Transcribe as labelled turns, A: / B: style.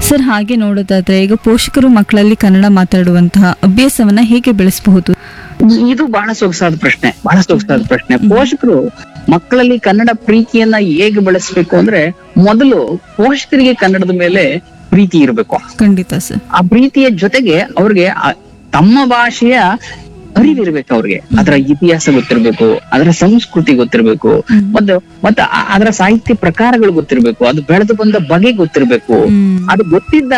A: sir ಹಾಗೆ ನೋಡೋದಾದ್ರೆ ಈಗ ಪೋಷಕರು ಮಕ್ಕಳಲ್ಲಿ ಕನ್ನಡ ಮಾತಾಡುವಂತಹ ಅಭ್ಯಾಸವನ್ನ ಹೇಗೆ ಬೆಳೆಸಬಹುದು
B: ಇದು ಬಹಳ ಸೊಗಸಾದ ಪ್ರಶ್ನೆ ಬಹಳ ಸೊಗಸಾದ ಪ್ರಶ್ನೆ ಪೋಷಕರು ಮಕ್ಕಳಲ್ಲಿ ಕನ್ನಡ ಪ್ರೀತಿಯನ್ನ ಹೇಗೆ ಬೆಳೆಸ್ಬೇಕು ಅಂದ್ರೆ ಮೊದಲು ಪೋಷಕರಿಗೆ ಕನ್ನಡದ ಮೇಲೆ ಪ್ರೀತಿ ಇರಬೇಕು
A: ಖಂಡಿತ ಸರ್
B: ಆ ಪ್ರೀತಿಯ ಜೊತೆಗೆ ಅವ್ರಿಗೆ ಆ ತಮ್ಮ ಭಾಷೆಯ ಅರಿವಿರ್ಬೇಕು ಅವ್ರಿಗೆ ಅದರ ಇತಿಹಾಸ ಗೊತ್ತಿರ್ಬೇಕು ಅದರ ಸಂಸ್ಕೃತಿ ಗೊತ್ತಿರ್ಬೇಕು ಮತ್ತು ಮತ್ತೆ ಆ- ಅದರ ಸಾಹಿತ್ಯ ಪ್ರಕಾರಗಳು ಗೊತ್ತಿರ್ಬೇಕು ಅದು ಬೆಳೆದು ಬಂದ ಬಗೆ ಗೊತ್ತಿರ್ಬೇಕು
A: ಹ್ಮ್
B: ಅದು ಗೊತ್ತಿದ್ದ